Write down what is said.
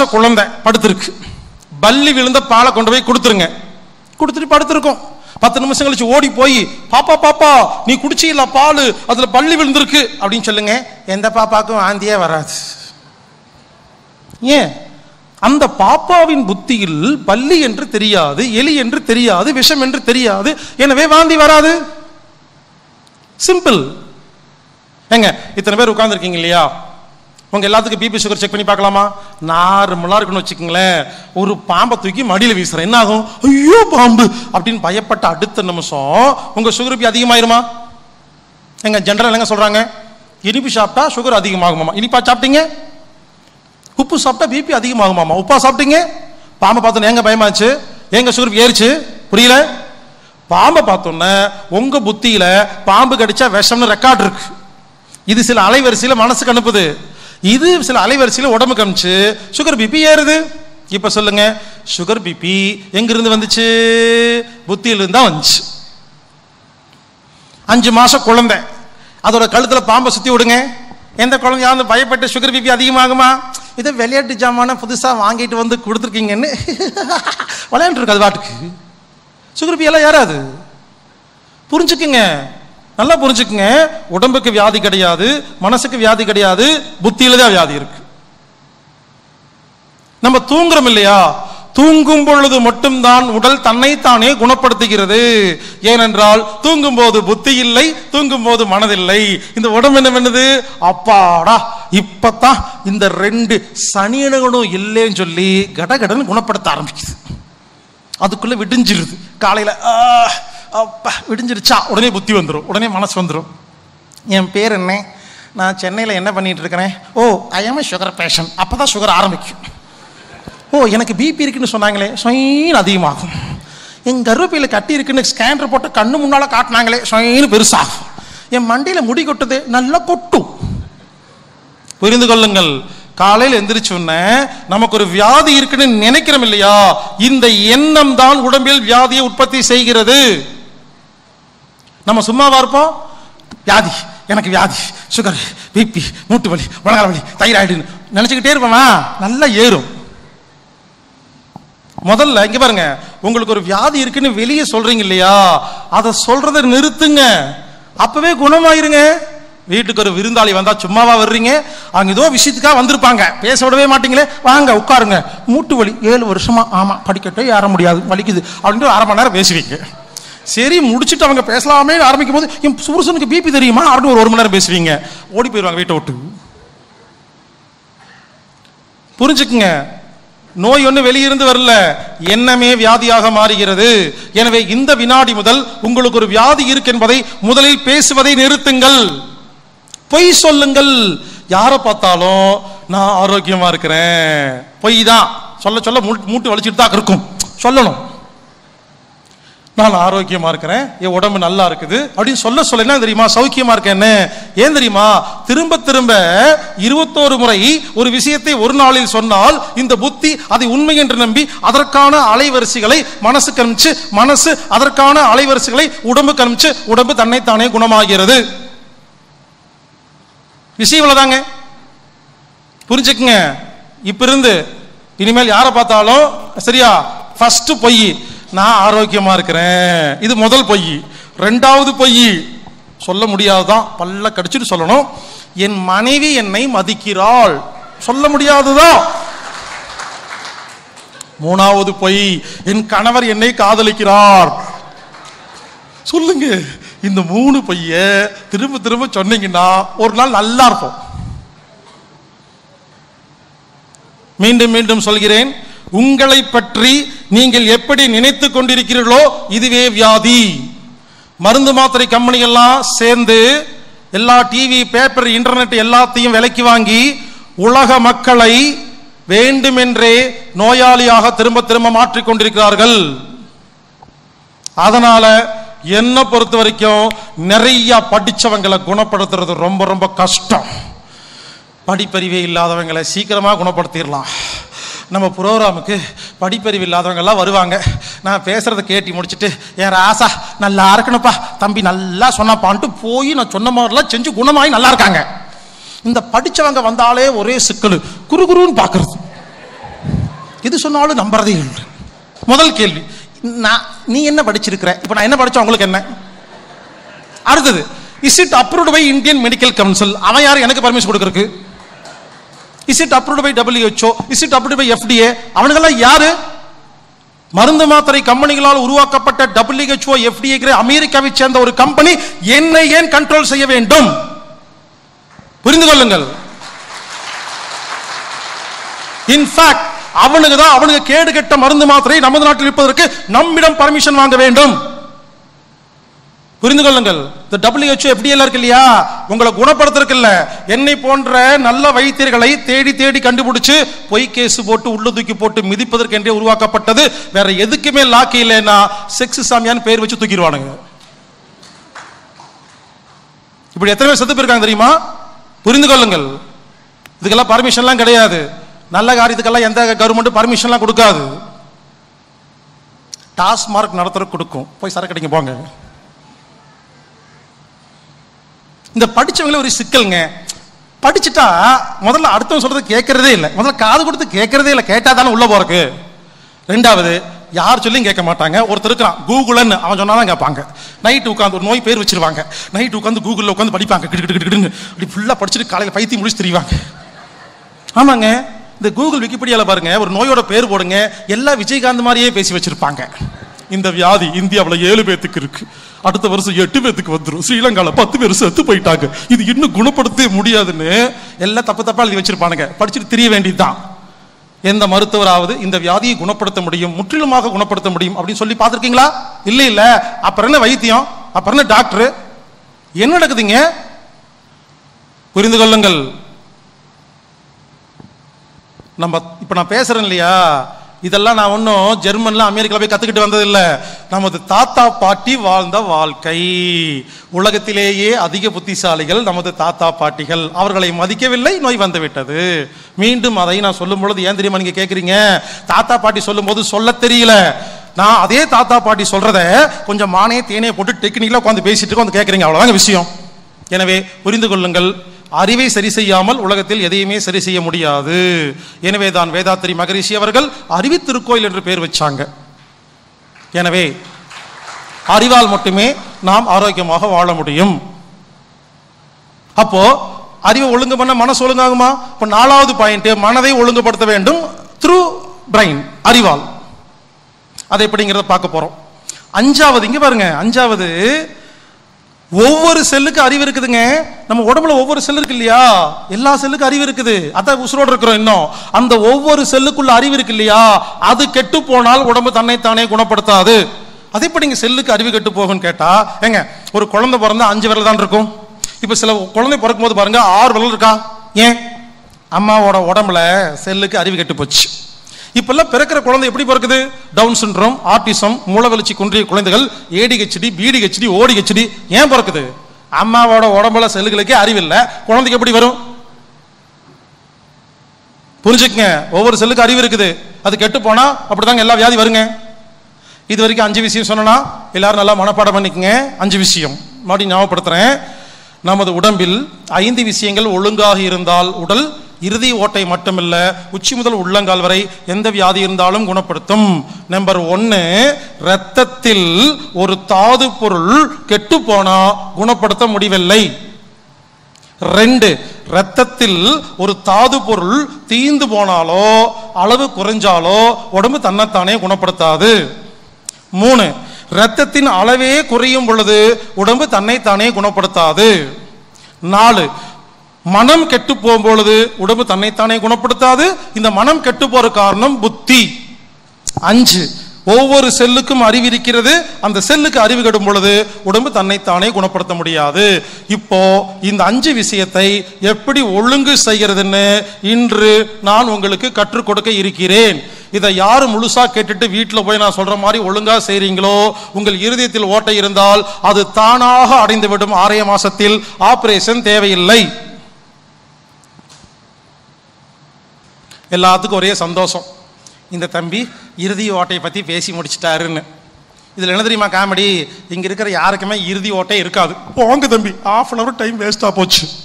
மாச குழந்தை படுத்திருக்கு பல்லி விழுந்த பாலை கொண்டு போய் கொடுத்துருங்க கொடுத்துட்டு படுத்திருக்கோம் பத்து நிமிஷம் கழிச்சு ஓடி போய் பாப்பா பாப்பா நீ குடிச்சீல்ல பால் அதுல பல்லி விழுந்திருக்கு அப்படின்னு சொல்லுங்க எந்த பாப்பாக்கும் வாந்தியே வராது ஏன் அந்த பாப்பாவின் புத்தியில் பல்லி என்று தெரியாது எலி என்று தெரியாது விஷம் என்று தெரியாது எனவே வாந்தி வராது சிம்பிள் ஏங்க இத்தனை பேர் உட்கார்ந்துருக்கீங்க இல்லையா உங்க எல்லாத்துக்கும் பிபி சுகர் செக் பண்ணி பார்க்கலாமா நார்மலா இருக்குன்னு வச்சுக்கோங்களேன் ஒரு பாம்பை தூக்கி மடியில வீசுறேன் என்ன ஆகும் ஐயோ பாம்பு அப்படின்னு பயப்பட்ட அடுத்த நிமிஷம் உங்க சுகர் பி அதிகமாயிருமா எங்க ஜென்ரல் என்னங்க சொல்றாங்க இனிப்பு சாப்பிட்டா சுகர் அதிகமாகுமாமா இனிப்பா சாப்பிட்டீங்க உப்பு சாப்பிட்டா பிபி அதிகமாகுமாமா உப்பா சாப்பிட்டீங்க பாம்பை பார்த்தோன்னே எங்க பயமாச்சு எங்க சுகர் ஏறிச்சு புரியல பாம்பை பார்த்தோன்னே உங்க புத்தியில பாம்பு கடிச்சா விஷம்னு ரெக்கார்ட் இருக்கு இது சில அலைவரிசையில மனசுக்கு அனுப்புது இது சில அலைவரிசையில உடம்புக்கு அனுப்பிச்சு சுகர் பிபி ஏறுது இப்ப சொல்லுங்க சுகர் பிபி எங்க இருந்து வந்துச்சு புத்தியில இருந்தா வந்துச்சு அஞ்சு மாசம் குழந்தை அதோட கழுத்துல பாம்பை சுத்தி விடுங்க எந்த குழந்தையாவது பயப்பட்டு சுகர் பிபி அதிகமாகுமா இதை விளையாட்டு ஜாமான புதுசா வாங்கிட்டு வந்து கொடுத்துருக்கீங்கன்னு விளையாண்டு இருக்கு அது பாட்டுக்கு சுகர் பிபி எல்லாம் ஏறாது புரிஞ்சுக்குங்க நல்லா புரிஞ்சுக்குங்க உடம்புக்கு வியாதி கிடையாது மனசுக்கு வியாதி கிடையாது புத்தியில தான் வியாதி இருக்கு நம்ம தூங்குறோம் இல்லையா தூங்கும் பொழுது மட்டும்தான் உடல் தன்னைத்தானே குணப்படுத்துகிறது ஏனென்றால் தூங்கும் போது புத்தி இல்லை தூங்கும் போது மனதில்லை இந்த உடம்பு என்ன பண்ணுது அப்பாடா இப்பதான் இந்த ரெண்டு சனியனுகளும் இல்லைன்னு சொல்லி கடகடன்னு குணப்படுத்த ஆரம்பிக்குது அதுக்குள்ள விடிஞ்சிருது காலையில ஆ, அப்பா விடிஞ்சிருச்சா உடனே புத்தி வந்துடும் உடனே மனசு வந்துடும் என் பேர் என்ன நான் சென்னையில் என்ன பண்ணிட்டு இருக்கிறேன் oh I am sugar patient அப்போ தான் சுகர் ஆரம்பிக்கும் ஓ எனக்கு பிபி இருக்குன்னு சொன்னாங்களே சொயின்னு அதிகமாகும் என் கருவேப்பில கட்டி இருக்குன்னு ஸ்கேனர் போட்டு கண்ணு முன்னால் காட்டினாங்களே சொயின்னு பெருசாகும் என் மண்டையில் முடி கொட்டுது நல்லா கொட்டும் புரிந்து கொள்ளுங்கள் காலையில் எந்திரிச்ச உடனே நமக்கு ஒரு வியாதி இருக்குன்னு நினைக்கிறோம் இல்லையா இந்த எண்ணம் தான் உடம்பில் வியாதியை உற்பத்தி செய்கிறது நம்ம சும்மாவா இருப்போம் வியாதி எனக்கு வியாதி சுகர் பிபி மூட்டு வலி முழங்கால் வலி தைராய்டுன்னு நினைச்சுக்கிட்டே இருப்போமா நல்லா ஏறும் முதல்ல இங்க பாருங்க உங்களுக்கு ஒரு வியாதி இருக்குன்னு வெளியே சொல்றீங்க இல்லையா அதை சொல்றதை நிறுத்துங்க அப்பவே குணமாயிருங்க வீட்டுக்கு ஒரு விருந்தாளி வந்தா சும்மாவா வர்றீங்க அவங்க ஏதோ விஷயத்துக்காக வந்திருப்பாங்க பேச விடவே மாட்டீங்களே வாங்க உட்காருங்க மூட்டு வலி ஏழு வருஷமா ஆமா படிக்கட்டே ஏற முடியாது வலிக்குது அப்படின்ட்டு ஒரு அரை மணி நேரம் பேசுவீங்க சரி முடிச்சுட்டு அவங்க பேசலாமே ஆரம்பிக்கும் போது என் புருஷனுக்கு பிபி தெரியுமா அப்படின்னு ஒரு ஒரு மணி நேரம் பேசுவீங்க ஓடி போயிடுவாங்க வீட்டை விட்டு புரிஞ்சுக்குங்க நோய் ஒன்று வெளியிருந்து வரல எண்ணமே வியாதியாக மாறுகிறது எனவே இந்த வினாடி முதல் உங்களுக்கு ஒரு வியாதி இருக்கு என்பதை முதலில் பேசுவதை நிறுத்துங்கள் பொய் சொல்லுங்கள் யாரை பார்த்தாலும் நான் ஆரோக்கியமா இருக்கிறேன் பொய் தான் சொல்ல சொல்ல மூட்டு மூட்டு வலிச்சுட்டு தான் இருக்கும் சொல்லணும் நான் ஆரோக்கியமா இருக்கிறேன் என் உடம்பு நல்லா இருக்குது அப்படின்னு சொல்ல சொல்ல என்ன தெரியுமா சௌக்கியமா இருக்கேன்னு ஏன் தெரியுமா திரும்ப திரும்ப இருபத்தோரு முறை ஒரு விஷயத்தை ஒரு நாளில் சொன்னால் இந்த புத்தி அதை உண்மை என்று நம்பி அதற்கான அலைவரிசைகளை மனசுக்கு அனுப்பிச்சு மனசு அதற்கான அலைவரிசைகளை உடம்புக்கு அனுப்பிச்சு உடம்பு தன்னைத்தானே குணமாகிறது விஷயம் இவ்வளவுதாங்க புரிஞ்சுக்குங்க இப்ப இருந்து இனிமேல் யாரை பார்த்தாலும் சரியா ஃபர்ஸ்ட் பொய் நான் ஆரோக்கியமா இருக்கிறேன் இது முதல் பொய் ரெண்டாவது பொய் சொல்ல முடியாதுதான் பல்ல கடிச்சிட்டு சொல்லணும் என் மனைவி என்னை மதிக்கிறாள் சொல்ல முடியாதுதான் மூணாவது பொய் என் கணவர் என்னை காதலிக்கிறார் சொல்லுங்க இந்த மூணு பொய்ய திரும்ப திரும்ப சொன்னீங்கன்னா ஒரு நாள் நல்லா இருப்போம் மீண்டும் மீண்டும் சொல்கிறேன் உங்களை பற்றி நீங்கள் எப்படி நினைத்து கொண்டிருக்கிறீர்களோ இதுவே வியாதி மருந்து மாத்திரை கம்பெனி எல்லாம் சேர்ந்து எல்லா டிவி பேப்பர் இன்டர்நெட் எல்லாத்தையும் விலைக்கு வாங்கி உலக மக்களை வேண்டுமென்றே நோயாளியாக திரும்ப திரும்ப மாற்றிக் கொண்டிருக்கிறார்கள் அதனால என்ன பொறுத்த வரைக்கும் நிறைய படிச்சவங்களை குணப்படுத்துறது ரொம்ப ரொம்ப கஷ்டம் படிப்பறிவே இல்லாதவங்களை சீக்கிரமா குணப்படுத்திடலாம் நம்ம ப்ரோக்ராமுக்கு படிப்பறிவு இல்லாதவங்க எல்லாம் வருவாங்க நான் பேசுறத கேட்டி முடிச்சிட்டு என் ராசா நல்லா இருக்கணும்ப்பா தம்பி நல்லா சொன்னப்பான்ட்டு போய் நான் சொன்ன மாதிரிலாம் செஞ்சு குணமாயி நல்லா இருக்காங்க இந்த படிச்சவங்க வந்தாலே ஒரே சிக்கல் குறுகுருன்னு பார்க்கறது எது சொன்னாலும் நம்புறதே இல்லை முதல் கேள்வி நான் நீ என்ன படிச்சிருக்கிற இப்போ நான் என்ன படிச்சேன் உங்களுக்கு என்ன அடுத்தது is it approved by Indian medical council அவன் யார் எனக்கு பர்மிஷன் கொடுக்கறதுக்கு is it approved by WHO is it approved by FDA அவனுங்கெல்லாம் யாரு மருந்து மாத்திரை கம்பெனிகளால் உருவாக்கப்பட்ட டபிள்யூஹெச்ஓ எஃப்டிஏ அமெரிக்காவை சேர்ந்த ஒரு கம்பெனி என்னை ஏன் கண்ட்ரோல் செய்ய வேண்டும் புரிந்து கொள்ளுங்கள் இன்ஃபேக்ட் அவனுக்கு தான் அவனுக்கு கேடு கெட்ட மருந்து மாத்திரை நமது நாட்டில் இருப்பதற்கு நம்மிடம் பர்மிஷன் வாங்க வேண்டும் புரிந்து கொள்ளுங்கள் இந்த டபிள்யூஹெச்ஓ எஃப்டிஎல் இருக்கு இல்லையா உங்களை குணப்படுத்துறதுக்கு இல்ல என்னை போன்ற நல்ல வைத்தியர்களை தேடி தேடி கண்டுபிடிச்சு பொய் கேஸ் போட்டு உள்ள தூக்கி போட்டு மிதிப்பதற்கென்றே உருவாக்கப்பட்டது வேற எதுக்குமே லாக்கி இல்லைன்னா செக்ஸ் சாமியான்னு பேர் வச்சு தூக்கிடுவானுங்க இப்படி எத்தனை பேர் செத்து போயிருக்காங்க தெரியுமா புரிந்து கொள்ளுங்கள் இதுக்கெல்லாம் பர்மிஷன்லாம் கிடையாது நல்ல காரியத்துக்கெல்லாம் எந்த கவர்மெண்ட் பர்மிஷன்லாம் கொடுக்காது டாஸ்மார்க் நடத்துற கொடுக்கும் போய் சரக்கு அடிங்க போங்க இந்த படிச்சவங்களே ஒரு சிக்கல்ங்க படிச்சுட்டா முதல்ல அடுத்தவன் சொல்றது கேட்கறதே இல்லை முதல்ல காது கொடுத்து கேட்கறதே இல்லை கேட்டா தானே உள்ள போறக்கு ரெண்டாவது யார் சொல்லியும் கேட்க மாட்டாங்க ஒருத்தர் இருக்கிறான் கூகுள்னு அவன் சொன்னாதான் கேட்பாங்க நைட்டு உட்காந்து ஒரு நோய் பேர் வச்சிருவாங்க நைட்டு உட்காந்து கூகுளில் உட்காந்து படிப்பாங்க கிடு கிடு கிடு கிடுன்னு அப்படி ஃபுல்லாக படிச்சுட்டு காலையில் பைத்தி முடிச்சு தெரிவாங்க ஆமாங்க இந்த கூகுள் விக்கிபீடியால பாருங்க ஒரு நோயோட பேர் போடுங்க எல்லா விஜயகாந்த் மாதிரியே பேசி வச்சிருப்பாங்க இந்த வியாதி இந்தியாவில் ஏழு பேத்துக்கு இருக்கு அடுத்த வருஷம் எட்டு பேத்துக்கு வந்துடும் ஸ்ரீலங்கால பத்து பேர் செத்து போயிட்டாங்க இது இன்னும் குணப்படுத்தவே முடியாதுன்னு எல்லாம் தப்பு தப்பா எழுதி வச்சிருப்பானுங்க படிச்சுட்டு தெரிய வேண்டியதுதான் எந்த மருத்துவராவது இந்த வியாதியை குணப்படுத்த முடியும் முற்றிலுமாக குணப்படுத்த முடியும் அப்படின்னு சொல்லி பார்த்துருக்கீங்களா இல்ல இல்ல அப்புறம் என்ன வைத்தியம் அப்புறம் என்ன டாக்டர் என்ன நடக்குதுங்க புரிந்து கொள்ளுங்கள் நம்ம இப்ப நான் பேசுறேன் இல்லையா இதெல்லாம் நான் ஒன்றும் ஜெர்மன்ல அமெரிக்கால போய் கத்துக்கிட்டு வந்தது இல்ல நமது தாத்தா பாட்டி வாழ்ந்த வாழ்க்கை உலகத்திலேயே அதிக புத்திசாலிகள் நமது தாத்தா பாட்டிகள் அவர்களை மதிக்கவில்லை நோய் வந்து விட்டது மீண்டும் அதை நான் சொல்லும் பொழுது ஏன் தெரியுமா நீங்க கேக்குறீங்க தாத்தா பாட்டி சொல்லும் போது சொல்ல தெரியல நான் அதே தாத்தா பாட்டி சொல்றத கொஞ்சம் மானே தேனே போட்டு டெக்னிக்கலா உட்காந்து பேசிட்டு இருக்கோம் வந்து கேக்குறீங்க அவ்வளவுதாங்க விஷயம் எனவே புரிந்து கொள்ளுங்கள் அறிவை சரி செய்யாமல் உலகத்தில் எதையுமே சரி செய்ய முடியாது எனவே தான் வேதாத்திரி மகரிஷி அவர்கள் அறிவி திருக்கோயில் என்று பெயர் வச்சாங்க எனவே அறிவால் மட்டுமே நாம் ஆரோக்கியமாக வாழ முடியும் அப்போ அறிவை ஒழுங்கு பண்ண மனசு ஒழுங்காகுமா இப்போ நாலாவது பாயிண்ட் மனதை ஒழுங்குபடுத்த வேண்டும் த்ரூ பிரைன் அறிவால் அதை எப்படிங்கிறத பார்க்க போறோம் அஞ்சாவது இங்க பாருங்க அஞ்சாவது ஒவ்வொரு செல்லுக்கு அறிவு இருக்குதுங்க நம்ம உடம்புல ஒவ்வொரு செல் இருக்கு இல்லையா எல்லா செல்லுக்கும் அறிவு இருக்குது அதான் உசுரோடு இருக்கிறோம் இன்னும் அந்த ஒவ்வொரு செல்லுக்குள்ள அறிவு இருக்கு இல்லையா அது கெட்டு போனால் உடம்பு தன்னைத்தானே குணப்படுத்தாது அது எப்படி இங்க செல்லுக்கு அறிவு கெட்டு போகும்னு கேட்டா ஏங்க ஒரு குழந்தை பிறந்தா அஞ்சு விரல் தான் இருக்கும் இப்ப சில குழந்தை பிறக்கும் போது பாருங்க ஆறு விரல் இருக்கா ஏன் அம்மாவோட உடம்புல செல்லுக்கு அறிவு கெட்டு போச்சு இப்பெல்லாம் பிறக்கிற குழந்தை எப்படி பிறக்குது டவுன் சிண்ட்ரோம் ஆட்டிசம் மூலவளர்ச்சி குன்றிய குழந்தைகள் ஏடிஹெச்டி பிடிஹெச்டி ஓடிஹெச்டி ஏன் பிறக்குது அம்மாவோட உடம்புல செல்லுகளுக்கே அறிவில்லை குழந்தைக்கு எப்படி வரும் புரிஞ்சுக்கங்க ஒவ்வொரு செல்லுக்கு அறிவு இருக்குது அது கெட்டு போனா அப்படிதாங்க எல்லா வியாதி வருங்க இது வரைக்கும் அஞ்சு விஷயம் சொன்னா எல்லாரும் நல்லா மனப்பாடம் பண்ணிக்கங்க அஞ்சு விஷயம் மறுபடியும் ஞாபகப்படுத்துறேன் நமது உடம்பில் ஐந்து விஷயங்கள் ஒழுங்காக இருந்தால் உடல் இறுதி ஓட்டை மட்டுமில்ல உச்சி முதல் உள்ளங்கால் வரை எந்த வியாதி இருந்தாலும் குணப்படுத்தும் நம்பர் ஒன்னு இரத்தத்தில் ஒரு தாது பொருள் கெட்டு போனா குணப்படுத்த முடியவில்லை ரெண்டு இரத்தத்தில் ஒரு தாது பொருள் தீந்து போனாலோ அளவு குறைஞ்சாலோ உடம்பு தன்னைத்தானே குணப்படுத்தாது மூணு இரத்தத்தின் அளவே குறையும் பொழுது உடம்பு தன்னைத்தானே குணப்படுத்தாது நாலு மனம் கெட்டு போகும் பொழுது உடம்பு தன்னைத்தானே குணப்படுத்தாது இந்த மனம் கெட்டு போற காரணம் புத்தி அஞ்சு ஒவ்வொரு செல்லுக்கும் அறிவு இருக்கிறது அந்த செல்லுக்கு அறிவு கெடும் பொழுது உடம்பு தன்னைத்தானே குணப்படுத்த முடியாது இப்போ இந்த அஞ்சு விஷயத்தை எப்படி ஒழுங்கு செய்கிறதுன்னு இன்று நான் உங்களுக்கு கற்றுக் கொடுக்க இருக்கிறேன் இதை யார் முழுசா கேட்டுட்டு வீட்டில் போய் நான் சொல்ற மாதிரி ஒழுங்கா செய்றீங்களோ உங்கள் இருதயத்தில் ஓட்டை இருந்தால் அது தானாக அடைந்துவிடும் ஆறே மாசத்தில் ஆபரேஷன் தேவையில்லை எல்லாத்துக்கும் ஒரே சந்தோஷம் இந்த தம்பி இறுதி ஓட்டையை பற்றி பேசி முடிச்சிட்டாருன்னு இதில் என்ன தெரியுமா காமெடி இங்கே இருக்கிற யாருக்குமே இறுதி ஓட்டை இருக்காது போங்க தம்பி ஆஃப் அன் ஹவர் டைம் வேஸ்ட்டாக போச்சு